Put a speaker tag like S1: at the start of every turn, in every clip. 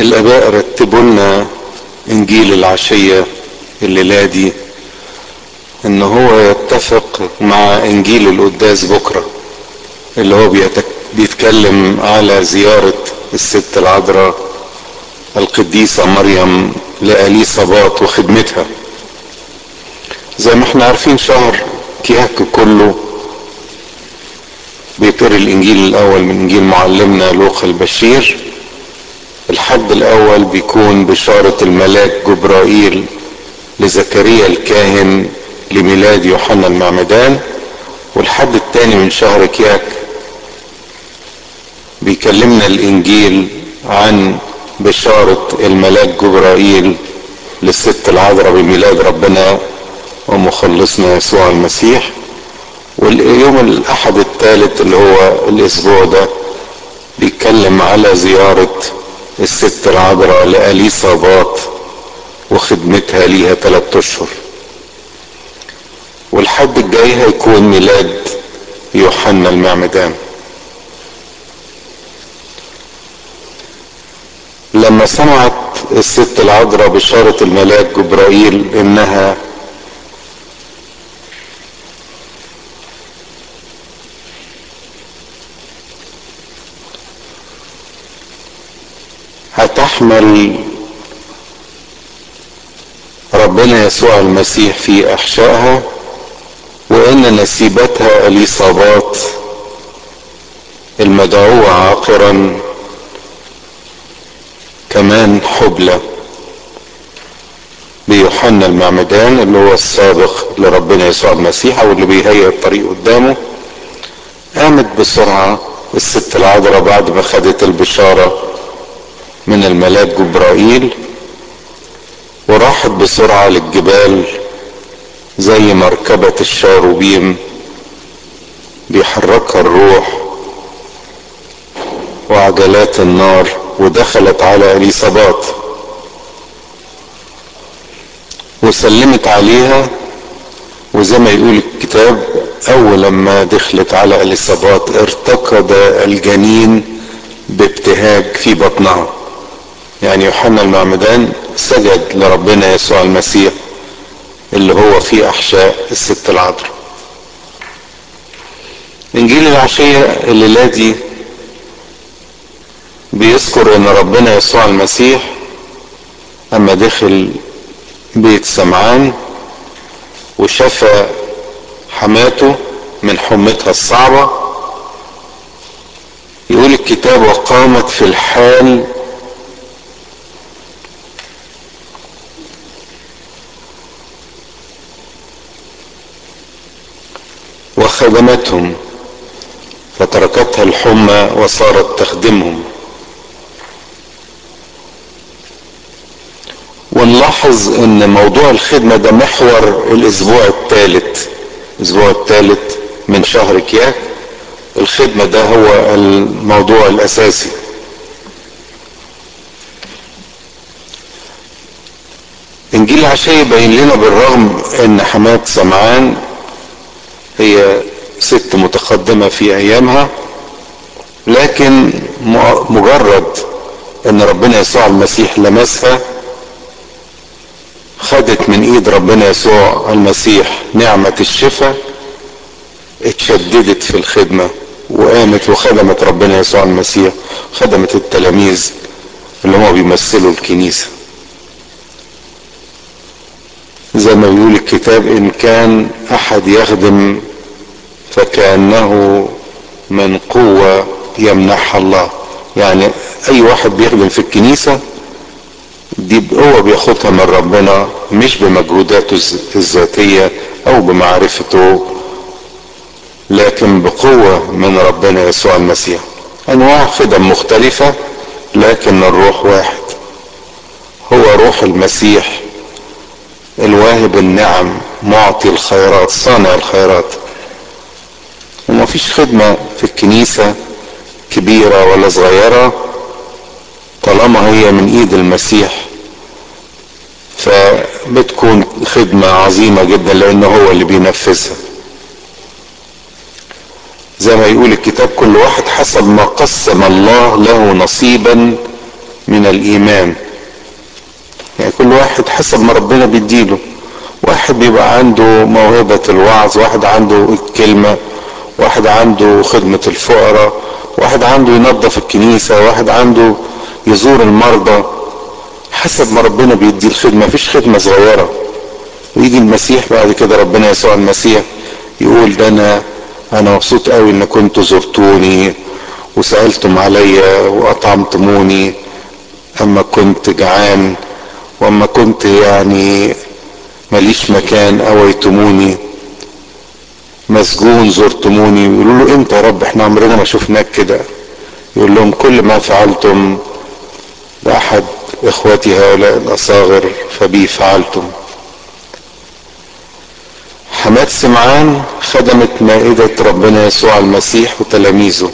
S1: الاباء رتبوا لنا انجيل العشية الليلة دي ان هو يتفق مع انجيل القداس بكرة اللي هو بيتك بيتكلم على زيارة الست العذراء القديسة مريم لأليصابات وخدمتها زي ما احنا عارفين شهر كيهك كله بيقري الانجيل الاول من انجيل معلمنا لوقا البشير الحد الاول بيكون بشارة الملاك جبرائيل لزكريا الكاهن لميلاد يوحنا المعمدان والحد الثاني من شهر كياك بيكلمنا الانجيل عن بشارة الملاك جبرائيل للست العذراء بميلاد ربنا ومخلصنا يسوع المسيح واليوم الاحد الثالث اللي هو الاسبوع ده بيتكلم على زيارة الست العذراء لأليصابات وخدمتها ليها ثلاثة اشهر والحد الجاي هيكون ميلاد يوحنا المعمدان لما سمعت الست العذراء بشارة الملاك جبرائيل انها هتحمل ربنا يسوع المسيح في احشائها وان نسيبتها اليصابات المدعوة عاقرا كمان حبلى بيوحنا المعمدان اللي هو السابق لربنا يسوع المسيح او اللي بيهيئ الطريق قدامه قامت بسرعة الست العذراء بعد ما خدت البشارة من الملاك جبرائيل وراحت بسرعة للجبال زي مركبة الشاروبيم بيحركها الروح وعجلات النار ودخلت على اليصابات وسلمت عليها وزي ما يقول الكتاب اول لما دخلت على اليصابات ارتقد الجنين بابتهاج في بطنها يعني يوحنا المعمدان سجد لربنا يسوع المسيح اللي هو في احشاء الست العذراء انجيل العشية الليلة دي بيذكر ان ربنا يسوع المسيح اما دخل بيت سمعان وشفى حماته من حمتها الصعبة يقول الكتاب وقامت في الحال وخدمتهم فتركتها الحمى وصارت تخدمهم ونلاحظ ان موضوع الخدمة ده محور الاسبوع الثالث الاسبوع الثالث من شهر كياك الخدمة ده هو الموضوع الاساسي انجيل العشاء يبين لنا بالرغم ان حماة سمعان هي ست متقدمة في ايامها لكن مجرد ان ربنا يسوع المسيح لمسها خدت من ايد ربنا يسوع المسيح نعمة الشفاء اتشددت في الخدمة وقامت وخدمت ربنا يسوع المسيح خدمت التلاميذ اللي هم بيمثلوا الكنيسة زي ما بيقول الكتاب ان كان احد يخدم فكأنه من قوة يمنحها الله يعني اي واحد بيخدم في الكنيسة دي بقوة بياخدها من ربنا مش بمجهوداته الذاتية او بمعرفته لكن بقوة من ربنا يسوع المسيح انواع خدم مختلفة لكن الروح واحد هو روح المسيح الواهب النعم معطي الخيرات صانع الخيرات وما فيش خدمة في الكنيسة كبيرة ولا صغيرة طالما هي من ايد المسيح فبتكون خدمة عظيمة جدا لانه هو اللي بينفذها زي ما يقول الكتاب كل واحد حسب ما قسم الله له نصيبا من الايمان يعني كل واحد حسب ما ربنا بيديله واحد بيبقى عنده موهبة الوعظ واحد عنده الكلمة واحد عنده خدمة الفقراء واحد عنده ينظف الكنيسة واحد عنده يزور المرضى حسب ما ربنا بيدي الخدمة مفيش خدمة صغيرة ويجي المسيح بعد كده ربنا يسوع المسيح يقول ده انا انا مبسوط قوي ان كنتوا زرتوني وسألتم عليا واطعمتموني اما كنت جعان واما كنت يعني ماليش مكان اويتموني مسجون زرتموني يقولوا له انت يا رب احنا عمرنا ما شفناك كده يقول لهم كل ما فعلتم لاحد اخوتي هؤلاء الاصاغر فبي فعلتم حماد سمعان خدمت مائدة ربنا يسوع المسيح وتلاميذه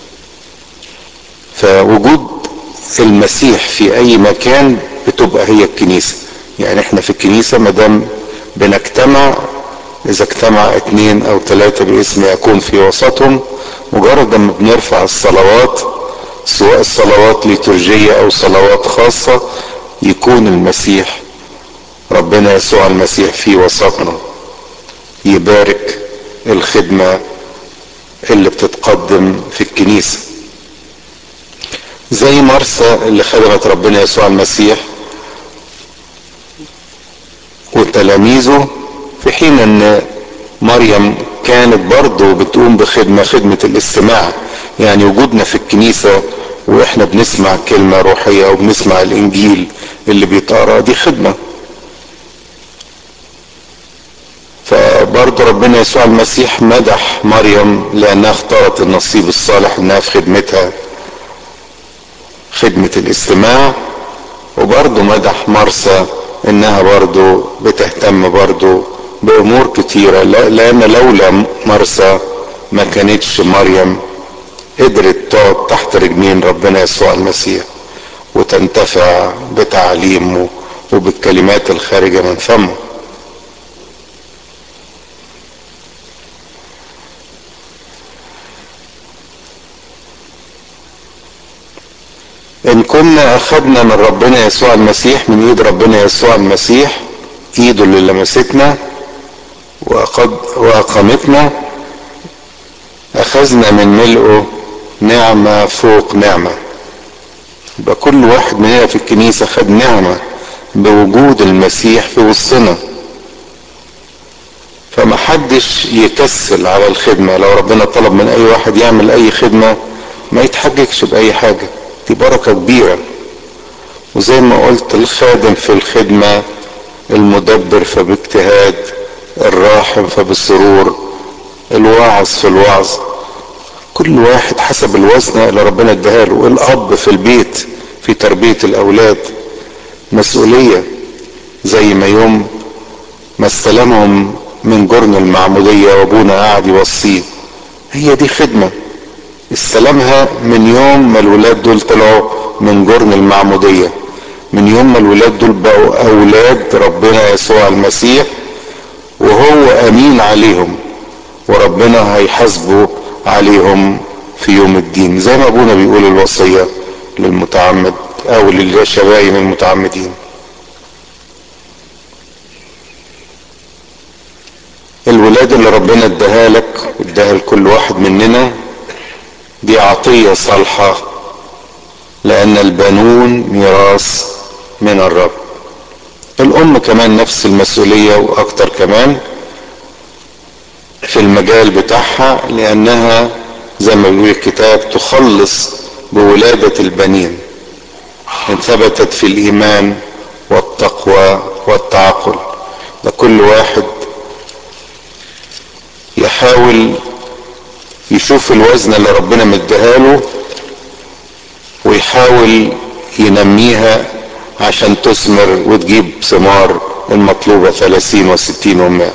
S1: فوجود المسيح في اي مكان بتبقى هي الكنيسة يعني احنا في الكنيسة مدام بنجتمع اذا اجتمع اتنين او تلاتة باسم يكون في وسطهم مجرد ما بنرفع الصلوات سواء الصلوات ليتورجية او صلوات خاصة يكون المسيح ربنا يسوع المسيح في وسطنا يبارك الخدمة اللي بتتقدم في الكنيسة زي مرسى اللي خدمت ربنا يسوع المسيح وتلاميذه في حين ان مريم كانت برضه بتقوم بخدمة خدمة الاستماع يعني وجودنا في الكنيسة واحنا بنسمع كلمة روحية او بنسمع الانجيل اللي بيتقرا دي خدمة فبرضه ربنا يسوع المسيح مدح مريم لانها اختارت النصيب الصالح انها في خدمتها خدمة الاستماع وبرضه مدح مرسى انها برضه بتهتم برضه بامور كتيرة لان لولا مرسى ما كانتش مريم قدرت تقعد تحت رجلين ربنا يسوع المسيح وتنتفع بتعليمه وبالكلمات الخارجة من فمه ان كنا اخدنا من ربنا يسوع المسيح من ايد ربنا يسوع المسيح ايده اللي لمستنا وقد واقامتنا اخذنا من ملئه نعمة فوق نعمة يبقى كل واحد مننا في الكنيسة خد نعمة بوجود المسيح في وسطنا فما حدش يكسل على الخدمة لو ربنا طلب من اي واحد يعمل اي خدمة ما يتحججش باي حاجة دي بركة كبيرة وزي ما قلت الخادم في الخدمة المدبر فباجتهاد الراحم فبالسرور الواعظ في الوعظ كل واحد حسب الوزن اللي ربنا اداها له الاب في البيت في تربية الاولاد مسؤولية زي ما يوم ما استلمهم من جرن المعمودية وابونا قاعد يوصيه هي دي خدمة استلمها من يوم ما الولاد دول طلعوا من جرن المعمودية من يوم ما الولاد دول بقوا اولاد ربنا يسوع المسيح وهو امين عليهم وربنا هيحاسبه عليهم في يوم الدين زي ما ابونا بيقول الوصية للمتعمد او للشبايم المتعمدين الولاد اللي ربنا اداها لك اداها لكل واحد مننا دي عطية صالحة لان البنون ميراث من الرب الام كمان نفس المسؤولية واكتر كمان في المجال بتاعها لانها زي ما بيقول الكتاب تخلص بولادة البنين ان ثبتت في الايمان والتقوى والتعقل ده كل واحد يحاول يشوف الوزن اللي ربنا مديهاله ويحاول ينميها عشان تثمر وتجيب ثمار المطلوبة ثلاثين وستين ومائة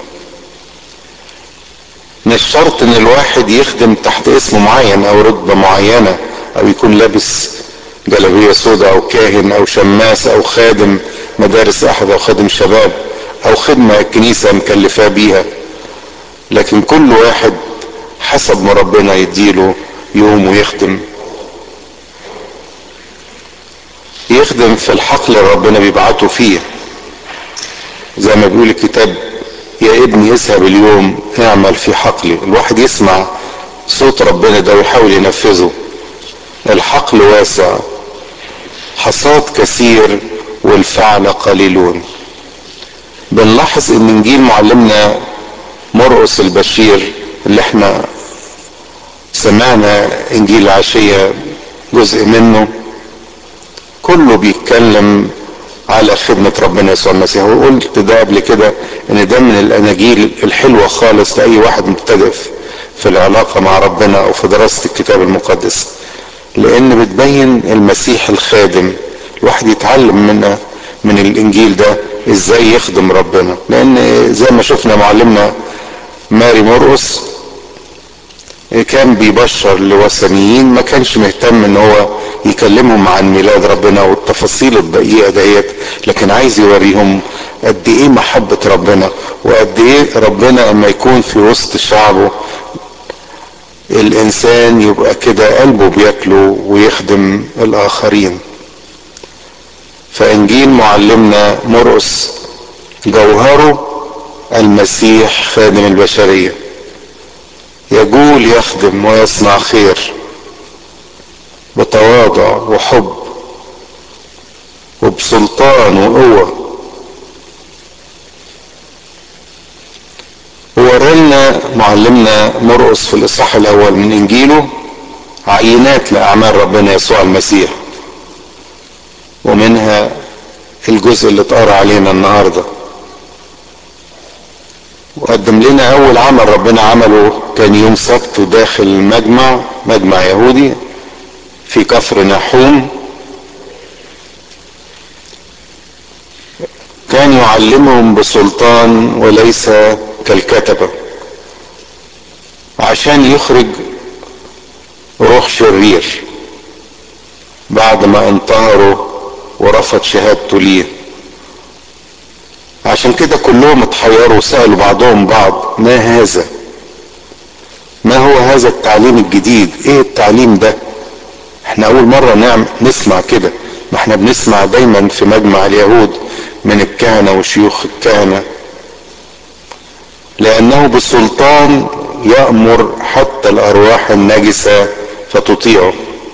S1: مش شرط ان الواحد يخدم تحت اسم معين او رتبة معينة او يكون لابس جلابية سوداء او كاهن او شماس او خادم مدارس احد او خادم شباب او خدمة الكنيسة مكلفاه بيها لكن كل واحد حسب ما ربنا يديله يوم ويخدم يخدم في الحقل اللي ربنا بيبعته فيه زي ما بيقول الكتاب يا ابني اذهب اليوم اعمل في حقلي الواحد يسمع صوت ربنا ده ويحاول ينفذه الحقل واسع حصاد كثير والفعل قليلون بنلاحظ ان انجيل معلمنا مرقس البشير اللي احنا سمعنا انجيل العشية جزء منه كله بيتكلم على خدمة ربنا يسوع المسيح وقلت ده قبل كده ان ده من الاناجيل الحلوة خالص لاي واحد مبتدئ في العلاقة مع ربنا او في دراسة الكتاب المقدس لان بتبين المسيح الخادم الواحد يتعلم منه من الانجيل ده ازاي يخدم ربنا لان زي ما شفنا معلمنا ماري مرقس كان بيبشر لوثنيين ما كانش مهتم ان هو يكلمهم عن ميلاد ربنا والتفاصيل الدقيقه ديت لكن عايز يوريهم قد ايه محبه ربنا وقد ايه ربنا اما يكون في وسط شعبه الانسان يبقى كده قلبه بياكله ويخدم الاخرين فانجيل معلمنا مرقس جوهره المسيح خادم البشريه يجول يخدم ويصنع خير بتواضع وحب وبسلطان وقوة وورلنا معلمنا مرقس في الإصحاح الأول من إنجيله عينات لأعمال ربنا يسوع المسيح ومنها الجزء اللي اتقرا علينا النهارده وقدم لنا اول عمل ربنا عمله كان يوم سبت داخل المجمع مجمع يهودي في كفر نحوم كان يعلمهم بسلطان وليس كالكتبه عشان يخرج روح شرير بعد ما انتهروا ورفض شهادته ليه عشان كده كلهم اتحيروا وسألوا بعضهم بعض ما هذا ما هو هذا التعليم الجديد ايه التعليم ده احنا اول مرة نعم نسمع كده ما احنا بنسمع دايما في مجمع اليهود من الكهنة وشيوخ الكهنة لانه بسلطان يأمر حتى الارواح النجسة فتطيعه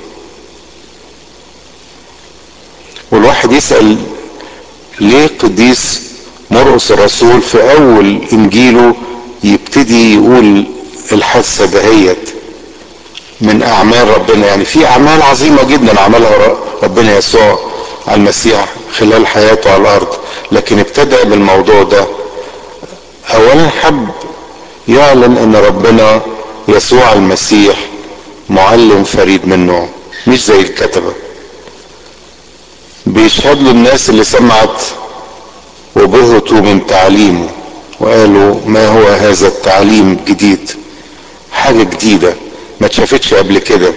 S1: والواحد يسأل ليه قديس مرقس الرسول في اول انجيله يبتدي يقول الحادثه دهيت من اعمال ربنا يعني في اعمال عظيمه جدا عملها ربنا يسوع على المسيح خلال حياته على الارض لكن ابتدأ بالموضوع ده اولا حب يعلن ان ربنا يسوع المسيح معلم فريد من نوعه مش زي الكتبه بيشهد له الناس اللي سمعت وبهتوا من تعليمه وقالوا ما هو هذا التعليم الجديد حاجة جديدة ما اتشافتش قبل كده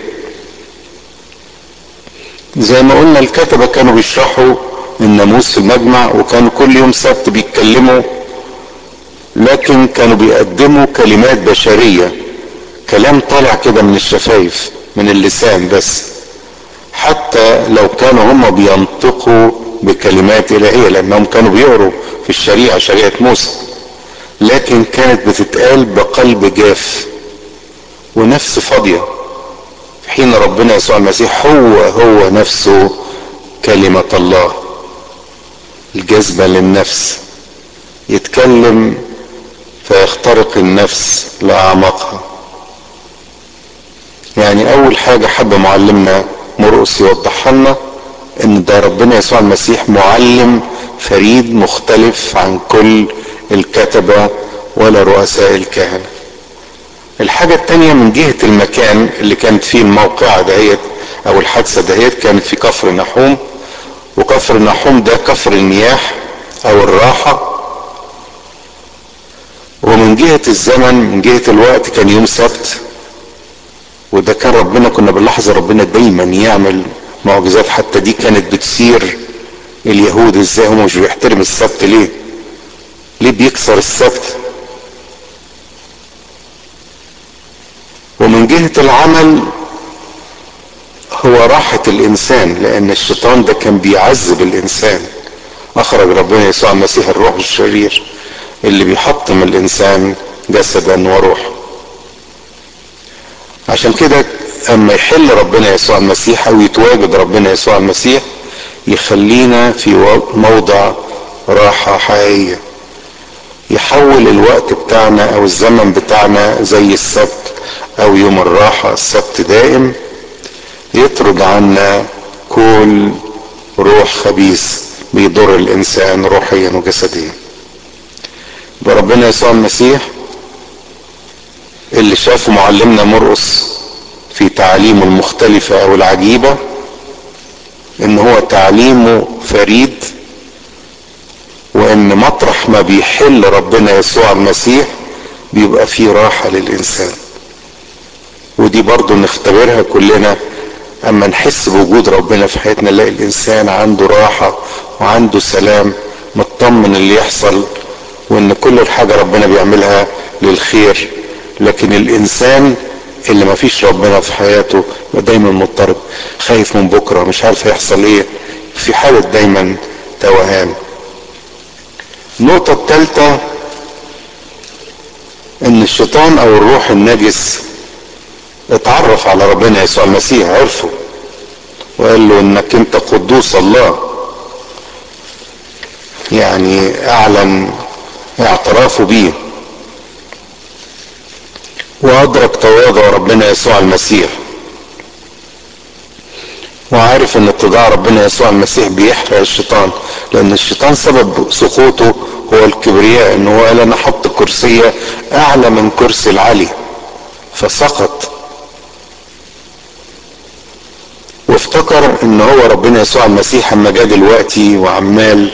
S1: زي ما قلنا الكتبة كانوا بيشرحوا الناموس في المجمع وكانوا كل يوم سبت بيتكلموا لكن كانوا بيقدموا كلمات بشرية كلام طالع كده من الشفايف من اللسان بس حتى لو كانوا هم بينطقوا بكلمات إلهية لأنهم كانوا بيقروا في الشريعة شريعة موسى لكن كانت بتتقال بقلب جاف ونفس فاضية في حين ربنا يسوع المسيح هو هو نفسه كلمة الله الجذبة للنفس يتكلم فيخترق النفس لأعماقها يعني أول حاجة حب معلمنا مرقس يوضحها لنا ان ده ربنا يسوع المسيح معلم فريد مختلف عن كل الكتبة ولا رؤساء الكهنة الحاجة التانية من جهة المكان اللي كانت فيه الموقعة دهيت او الحادثة دهيت كانت في كفر نحوم وكفر نحوم ده كفر المياه او الراحة ومن جهة الزمن من جهة الوقت كان يوم سبت وده كان ربنا كنا بنلاحظ ربنا دايما يعمل معجزات حتى دي كانت بتثير اليهود ازاي هم مش بيحترم السبت ليه ليه بيكسر السبت ومن جهة العمل هو راحة الانسان لان الشيطان ده كان بيعذب الانسان اخرج ربنا يسوع المسيح الروح الشرير اللي بيحطم الانسان جسدا وروحا عشان كده اما يحل ربنا يسوع المسيح او يتواجد ربنا يسوع المسيح يخلينا في موضع راحة حقيقية يحول الوقت بتاعنا او الزمن بتاعنا زي السبت او يوم الراحة السبت دائم يطرد عنا كل روح خبيث بيضر الانسان روحيا وجسديا بربنا يسوع المسيح اللي شافه معلمنا مرقس في تعاليمه المختلفة او العجيبة ان هو تعليمه فريد وان مطرح ما بيحل ربنا يسوع المسيح بيبقى فيه راحة للانسان ودي برضو نختبرها كلنا اما نحس بوجود ربنا في حياتنا نلاقي الانسان عنده راحة وعنده سلام مطمن اللي يحصل وان كل الحاجة ربنا بيعملها للخير لكن الانسان اللي ما فيش ربنا في حياته دايما مضطرب خايف من بكرة مش عارف هيحصل ايه في حالة دايما توهان النقطة الثالثة ان الشيطان او الروح النجس اتعرف على ربنا يسوع المسيح عرفه وقال له انك انت قدوس الله يعني اعلن اعترافه بيه وادرك تواضع ربنا يسوع المسيح وعارف ان اتضاع ربنا يسوع المسيح بيحرق الشيطان لان الشيطان سبب سقوطه هو الكبرياء ان هو قال انا احط كرسية اعلى من كرسي العلي فسقط وافتكر ان هو ربنا يسوع المسيح اما جه دلوقتي وعمال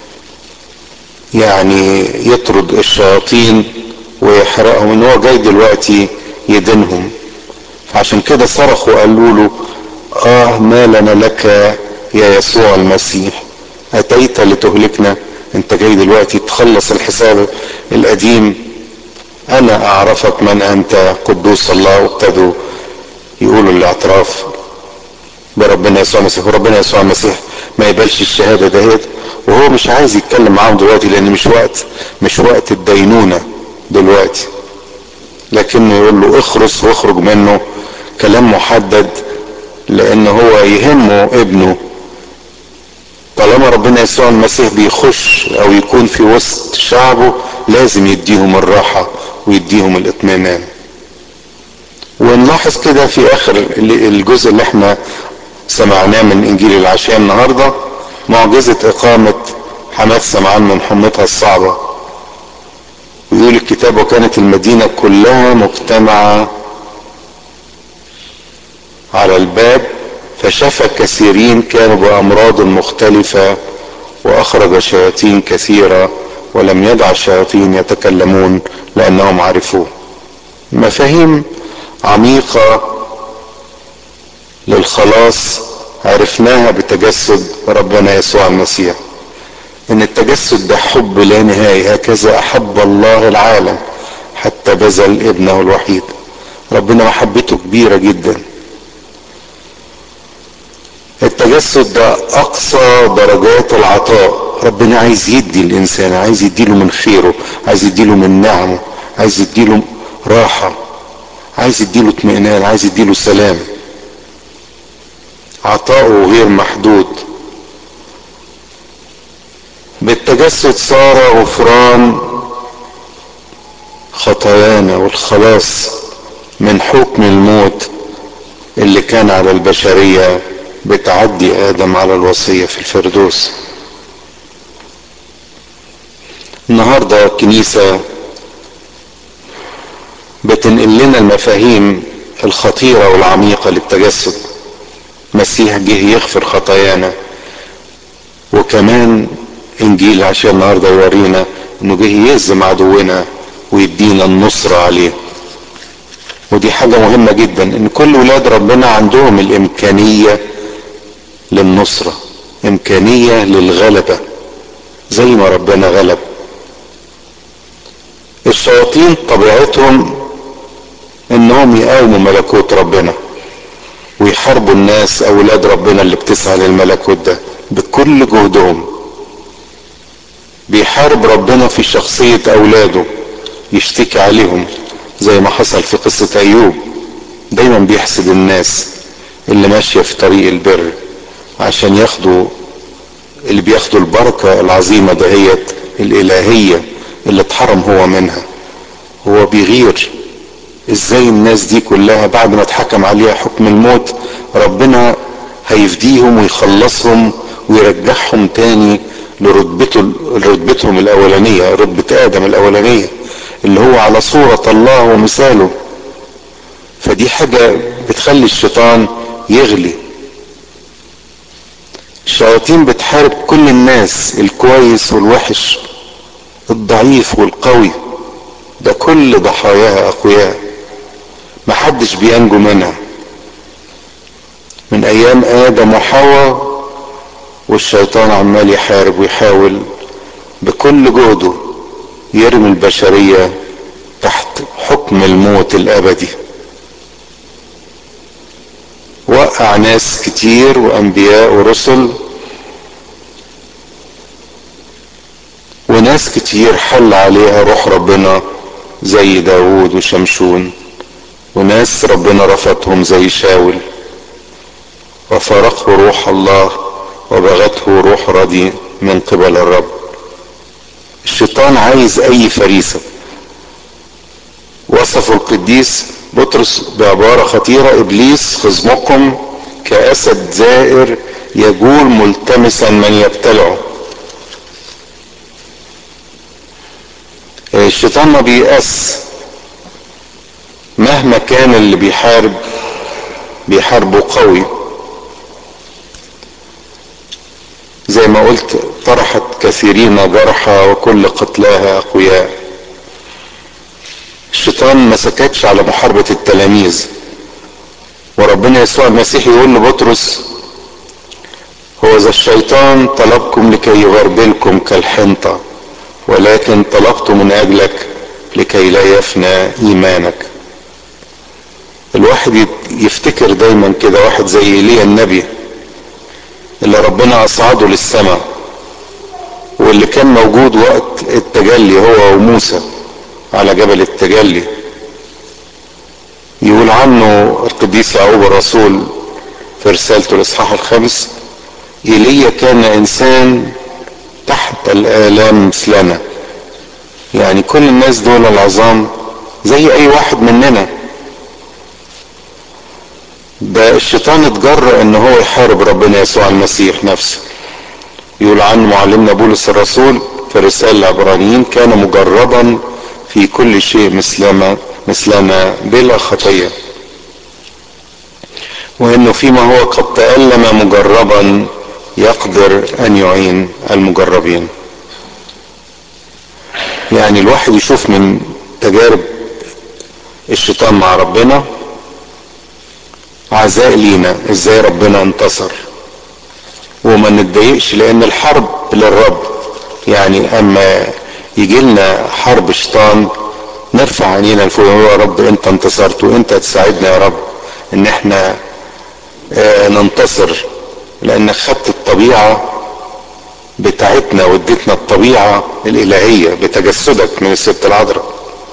S1: يعني يطرد الشياطين ويحرقهم ان هو جاي دلوقتي يدينهم عشان كده صرخوا وقالوا له اه ما لنا لك يا يسوع المسيح اتيت لتهلكنا انت جاي دلوقتي تخلص الحساب القديم انا اعرفك من انت قدوس الله وابتدوا يقولوا الاعتراف بربنا يسوع المسيح وربنا يسوع المسيح ما يقبلش الشهادة دهيت وهو مش عايز يتكلم معاهم دلوقتي لان مش وقت مش وقت الدينونة دلوقتي لكنه يقول له اخرس واخرج منه كلام محدد لان هو يهمه ابنه طالما ربنا يسوع المسيح بيخش او يكون في وسط شعبه لازم يديهم الراحة ويديهم الاطمئنان ونلاحظ كده في اخر الجزء اللي احنا سمعناه من انجيل العشاء النهاردة معجزة اقامة حماد سمعان من حمتها الصعبة ويقول الكتاب وكانت المدينة كلها مجتمعة على الباب فشفى كثيرين كانوا بأمراض مختلفة وأخرج شياطين كثيرة ولم يدع الشياطين يتكلمون لأنهم عرفوه مفاهيم عميقة للخلاص عرفناها بتجسد ربنا يسوع المسيح ان التجسد ده حب لا نهاية هكذا احب الله العالم حتى بذل ابنه الوحيد ربنا محبته كبيرة جدا التجسد ده اقصى درجات العطاء ربنا عايز يدي الانسان عايز يديله من خيره عايز يديله من نعمه عايز يديله راحة عايز يديله اطمئنان عايز يديله سلام عطاؤه غير محدود بالتجسد صار غفران خطايانا والخلاص من حكم الموت اللي كان على البشرية بتعدي آدم على الوصية في الفردوس النهاردة الكنيسة بتنقل لنا المفاهيم الخطيرة والعميقة للتجسد مسيح جه يغفر خطايانا وكمان انجيل عشان النهارده يورينا انه جه يهزم عدونا ويدينا النصرة عليه ودي حاجة مهمة جدا ان كل ولاد ربنا عندهم الامكانية للنصرة امكانية للغلبة زي ما ربنا غلب الشياطين طبيعتهم انهم يقاوموا ملكوت ربنا ويحاربوا الناس اولاد ربنا اللي بتسعى للملكوت ده بكل جهدهم بيحارب ربنا في شخصية اولاده يشتكي عليهم زي ما حصل في قصة ايوب دايما بيحسد الناس اللي ماشية في طريق البر عشان ياخدوا اللي بياخدوا البركة العظيمة دهيت الالهية اللي اتحرم هو منها هو بيغير ازاي الناس دي كلها بعد ما اتحكم عليها حكم الموت ربنا هيفديهم ويخلصهم ويرجعهم تاني لرتبته لرتبتهم الاولانيه رتبه ادم الاولانيه اللي هو على صوره الله ومثاله فدي حاجه بتخلي الشيطان يغلي الشياطين بتحارب كل الناس الكويس والوحش الضعيف والقوي ده كل ضحاياها اقوياء محدش بينجو منها من ايام ادم وحواء والشيطان عمال يحارب ويحاول بكل جهده يرمي البشرية تحت حكم الموت الابدي وقع ناس كتير وانبياء ورسل وناس كتير حل عليها روح ربنا زي داود وشمشون وناس ربنا رفضهم زي شاول وفرقه روح الله وبغته روح ردي من قبل الرب الشيطان عايز اي فريسة وصف القديس بطرس بعبارة خطيرة ابليس خصمكم كاسد زائر يجول ملتمسا من يبتلعه الشيطان ما بيأس مهما كان اللي بيحارب بيحاربه قوي زي ما قلت طرحت كثيرين جرحى وكل قتلاها اقوياء الشيطان ما سكتش على محاربة التلاميذ وربنا يسوع المسيح يقول لبطرس هو ذا الشيطان طلبكم لكي يغربلكم كالحنطة ولكن طلبت من اجلك لكي لا يفنى ايمانك الواحد يفتكر دايما كده واحد زي ايليا النبي اللي ربنا اصعده للسماء واللي كان موجود وقت التجلي هو وموسى على جبل التجلي يقول عنه القديس يعقوب الرسول في رسالته الاصحاح الخامس ايليا كان انسان تحت الالام مثلنا يعني كل الناس دول العظام زي اي واحد مننا ده الشيطان اتجرأ ان هو يحارب ربنا يسوع المسيح نفسه يقول عنه معلمنا بولس الرسول في رسالة العبرانيين كان مجربا في كل شيء مثلما مثلنا بلا خطية وانه فيما هو قد تألم مجربا يقدر ان يعين المجربين يعني الواحد يشوف من تجارب الشيطان مع ربنا عزاء لينا ازاي ربنا انتصر وما نتضايقش لان الحرب للرب يعني اما يجي لنا حرب شيطان نرفع عينينا لفوق يا رب انت انتصرت وانت تساعدنا يا رب ان احنا اه ننتصر لانك خدت الطبيعة بتاعتنا واديتنا الطبيعة الالهية بتجسدك من الست العذراء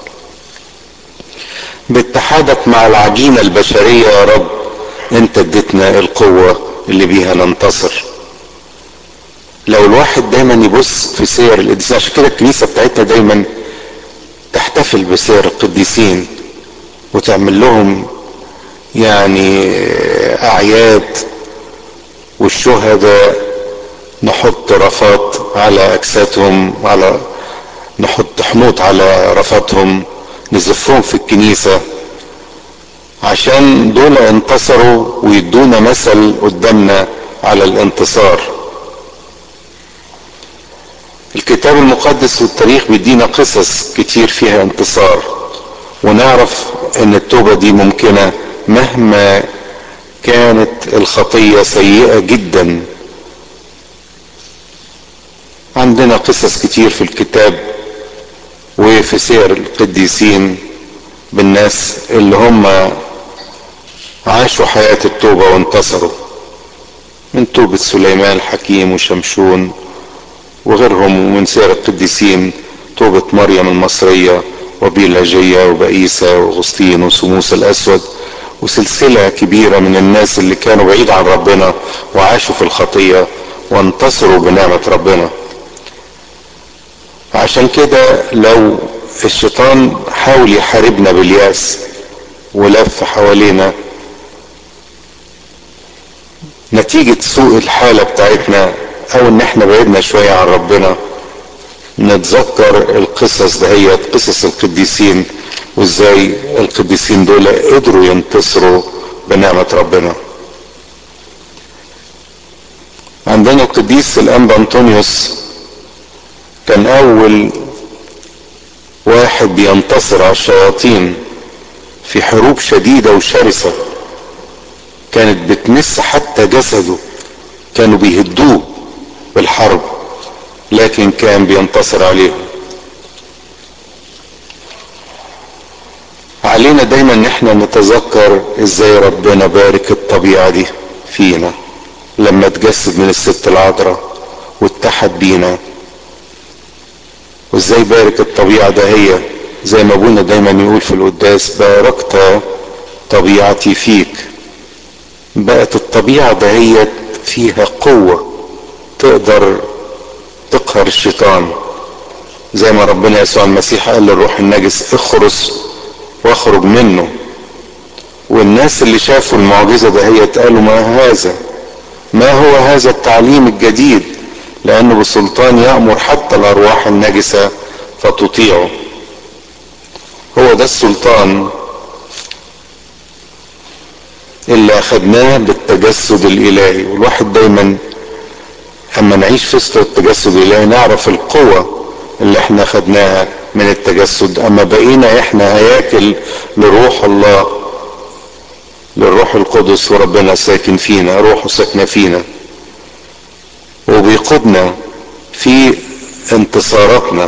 S1: باتحادك مع العجينة البشرية يا رب انت اديتنا القوة اللي بيها ننتصر لو الواحد دايما يبص في سير القديسين عشان كده الكنيسة بتاعتنا دايما تحتفل بسير القديسين وتعمل لهم يعني اعياد والشهداء نحط رفات على اجسادهم على نحط حنوط على رفاتهم نزفهم في الكنيسة عشان دول انتصروا ويدونا مثل قدامنا على الانتصار الكتاب المقدس والتاريخ بيدينا قصص كتير فيها انتصار ونعرف ان التوبة دي ممكنة مهما كانت الخطية سيئة جدا عندنا قصص كتير في الكتاب وفي سير القديسين بالناس اللي هم عاشوا حياة التوبة وانتصروا من توبة سليمان الحكيم وشمشون وغيرهم ومن سير القديسين توبة مريم المصرية وبيلاجية وبئيسة وأغسطين وسموس الأسود وسلسلة كبيرة من الناس اللي كانوا بعيد عن ربنا وعاشوا في الخطية وانتصروا بنعمة ربنا عشان كده لو الشيطان حاول يحاربنا بالياس ولف حوالينا نتيجة سوء الحالة بتاعتنا او ان احنا بعدنا شوية عن ربنا نتذكر القصص دهيت قصص القديسين وازاي القديسين دول قدروا ينتصروا بنعمة ربنا عندنا القديس الانبا انطونيوس كان اول واحد بينتصر على الشياطين في حروب شديدة وشرسة كانت بتمس حتى جسده كانوا بيهدوه بالحرب لكن كان بينتصر عليهم علينا دايما ان احنا نتذكر ازاي ربنا بارك الطبيعة دي فينا لما تجسد من الست العذراء واتحد بينا وازاي بارك الطبيعة ده هي زي ما ابونا دايما يقول في القداس باركت طبيعتي فيك بقت الطبيعة دهيت فيها قوة تقدر تقهر الشيطان زي ما ربنا يسوع المسيح قال للروح النجس اخرس واخرج منه والناس اللي شافوا المعجزة دهيت قالوا ما هذا ما هو هذا التعليم الجديد لانه بسلطان يأمر حتى الارواح النجسة فتطيعه هو ده السلطان اللي اخدناه بالتجسد الالهي والواحد دايما اما نعيش في وسط التجسد الالهي نعرف القوة اللي احنا اخدناها من التجسد اما بقينا احنا هياكل لروح الله للروح القدس وربنا ساكن فينا روحه ساكنة فينا وبيقودنا في انتصاراتنا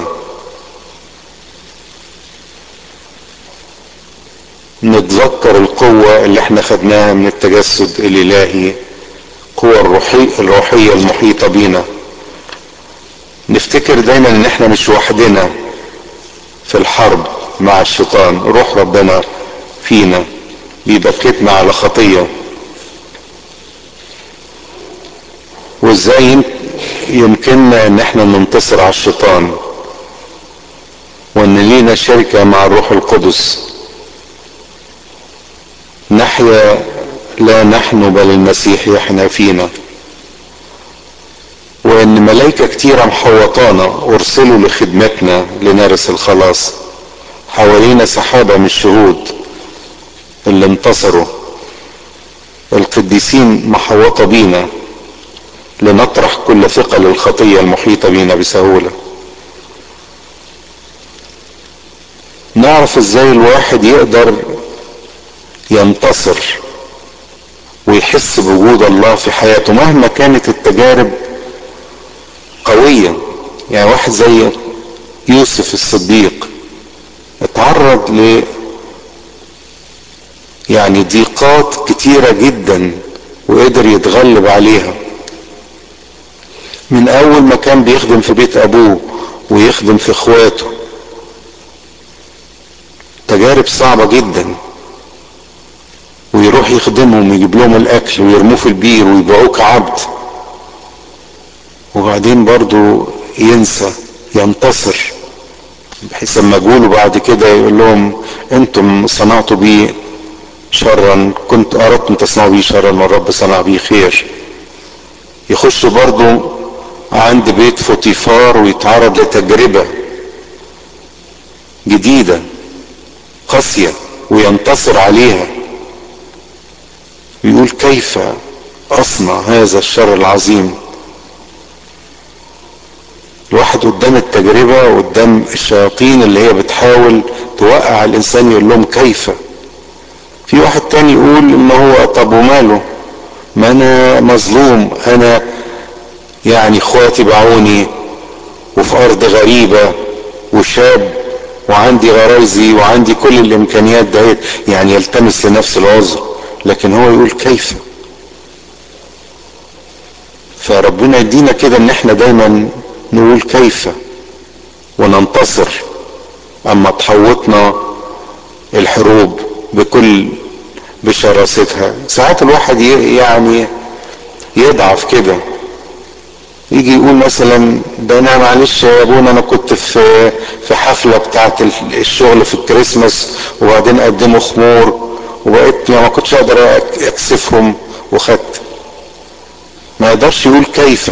S1: نتذكر القوة اللي احنا خدناها من التجسد الالهي القوة الروحية, الروحية المحيطة بينا نفتكر دايما ان احنا مش وحدنا في الحرب مع الشيطان روح ربنا فينا بيبكتنا على خطية وازاي يمكننا ان احنا ننتصر على الشيطان وان لينا شركة مع الروح القدس نحيا لا نحن بل المسيح يحيا فينا وان ملائكة كتيرة محوطانا ارسلوا لخدمتنا لنرس الخلاص حوالينا سحابة من الشهود اللي انتصروا القديسين محوطة بينا لنطرح كل ثقل الخطية المحيطة بينا بسهولة نعرف ازاي الواحد يقدر ينتصر ويحس بوجود الله في حياته مهما كانت التجارب قوية يعني واحد زي يوسف الصديق اتعرض ل يعني ضيقات كتيرة جدا وقدر يتغلب عليها من اول ما كان بيخدم في بيت ابوه ويخدم في اخواته تجارب صعبة جدا ويروح يخدمهم ويجيب لهم الاكل ويرموه في البير ويبيعوه كعبد وبعدين برضو ينسى ينتصر بحيث لما جوله بعد كده يقول لهم انتم صنعتوا بيه شرا كنت اردت ان تصنعوا بيه شرا والرب صنع بيه خير يخش برضو عند بيت فوتيفار ويتعرض لتجربة جديدة قاسية وينتصر عليها يقول كيف اصنع هذا الشر العظيم الواحد قدام التجربة وقدام الشياطين اللي هي بتحاول توقع الانسان يقول لهم كيف في واحد تاني يقول ان هو طب وماله ما انا مظلوم انا يعني اخواتي باعوني وفي ارض غريبة وشاب وعندي غرايزي وعندي كل الامكانيات دهيت يعني يلتمس لنفس العذر لكن هو يقول كيف فربنا يدينا كده ان احنا دايما نقول كيف وننتصر اما تحوطنا الحروب بكل بشراستها ساعات الواحد يعني يضعف كده يجي يقول مثلا ده انا معلش يا ابونا انا كنت في في حفله بتاعه الشغل في الكريسماس وبعدين قدموا خمور وبقيت ما كنتش اقدر اكسفهم وخدت ما يقدرش يقول كيف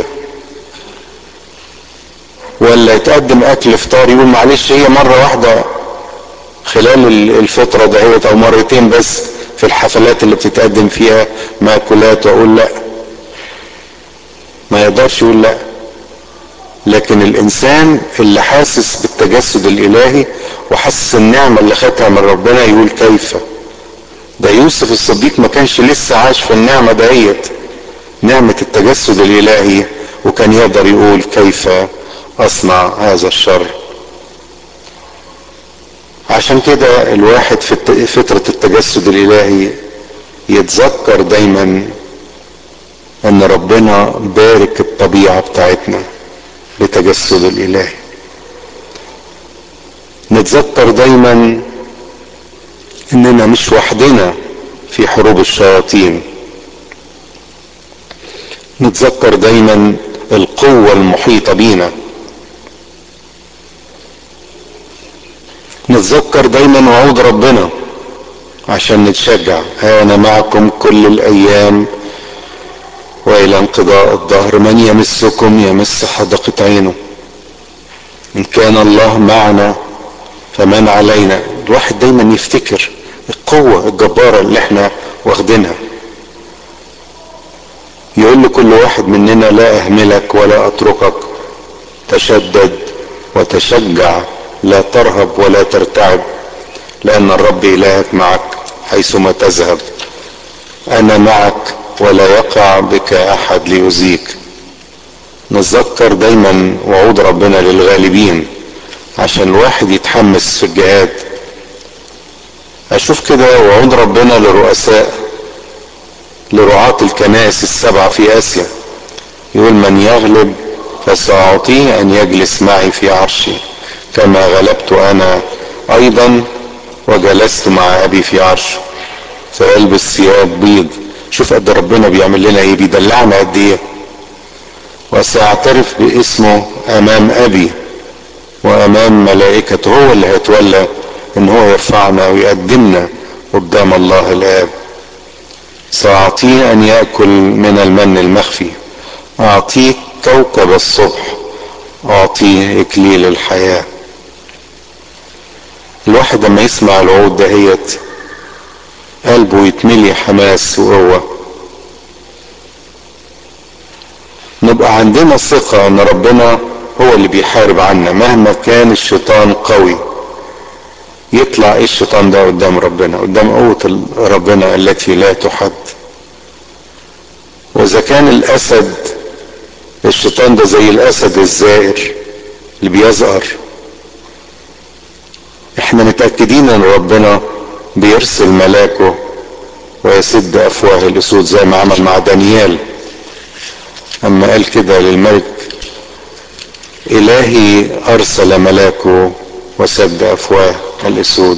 S1: ولا يتقدم اكل فطار يقول معلش هي مره واحده خلال الفتره دهيت او مرتين بس في الحفلات اللي بتتقدم فيها ماكولات واقول لا ما يقدرش يقول لا لكن الانسان اللي حاسس بالتجسد الالهي وحاسس النعمه اللي خدها من ربنا يقول كيف ده يوسف الصديق ما كانش لسه عاش في النعمه دهيت نعمه التجسد الالهي وكان يقدر يقول كيف اصنع هذا الشر عشان كده الواحد في فتره التجسد الالهي يتذكر دايما ان ربنا بارك الطبيعه بتاعتنا بتجسد الالهي نتذكر دايما اننا مش وحدنا في حروب الشياطين نتذكر دايما القوه المحيطه بينا نتذكر دايما وعود ربنا عشان نتشجع انا معكم كل الايام والى انقضاء الظهر من يمسكم يمس حدقة عينه ان كان الله معنا فمن علينا الواحد دايما يفتكر القوة الجبارة اللي احنا واخدينها يقول لكل واحد مننا لا اهملك ولا اتركك تشدد وتشجع لا ترهب ولا ترتعب لان الرب الهك معك حيثما تذهب انا معك ولا يقع بك احد ليؤذيك نتذكر دايما وعود ربنا للغالبين عشان الواحد يتحمس في الجهاد اشوف كده وعود ربنا للرؤساء لرعاة الكنائس السبعة في اسيا يقول من يغلب فسأعطيه ان يجلس معي في عرشي كما غلبت انا ايضا وجلست مع ابي في عرشه فيلبس ثياب بيض شوف قد ربنا بيعمل لنا ايه بيدلعنا قد ايه وساعترف باسمه امام ابي وامام ملائكته هو اللي هيتولى ان هو يرفعنا ويقدمنا قدام الله الاب ساعطيه ان ياكل من المن المخفي اعطيه كوكب الصبح اعطيه اكليل الحياه الواحد لما يسمع الوعود دهيت قلبه يتملي حماس وقوة نبقى عندنا ثقة ان ربنا هو اللي بيحارب عنا مهما كان الشيطان قوي يطلع ايه الشيطان ده قدام ربنا قدام قوة ربنا التي لا تحد واذا كان الاسد الشيطان ده زي الاسد الزائر اللي بيزقر احنا متأكدين ان ربنا بيرسل ملاكه ويسد افواه الاسود زي ما عمل مع دانيال اما قال كده للملك الهي ارسل ملاكه وسد افواه الاسود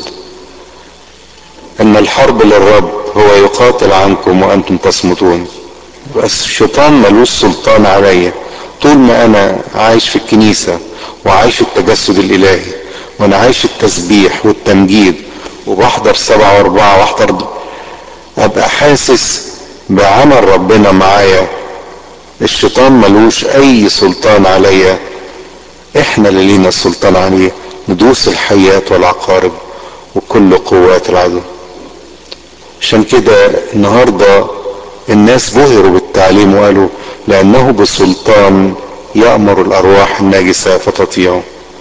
S1: ان الحرب للرب هو يقاتل عنكم وانتم تصمتون بس الشيطان ملوش سلطان عليا طول ما انا عايش في الكنيسة وعايش التجسد الالهي وانا عايش التسبيح والتمجيد وبحضر سبعة واربعة واحضر ابقى حاسس بعمل ربنا معايا الشيطان ملوش اي سلطان عليا احنا اللي لينا السلطان عليه ندوس الحيات والعقارب وكل قوات العدو عشان كده النهارده الناس بهروا بالتعليم وقالوا لانه بسلطان يامر الارواح الناجسه فتطيعه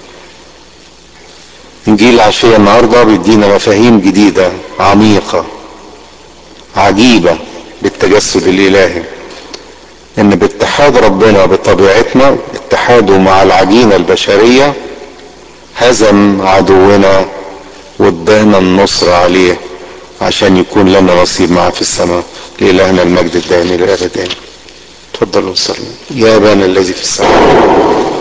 S1: انجيل العشيه النهارده بيدينا مفاهيم جديده عميقه عجيبه بالتجسد الالهي ان باتحاد ربنا بطبيعتنا اتحاده مع العجينه البشريه هزم عدونا وادانا النصر عليه عشان يكون لنا نصيب معاه في السماء لإلهنا المجد الدائم إلى الأبد آمين تفضلوا صلوا يا أبانا الذي في السماء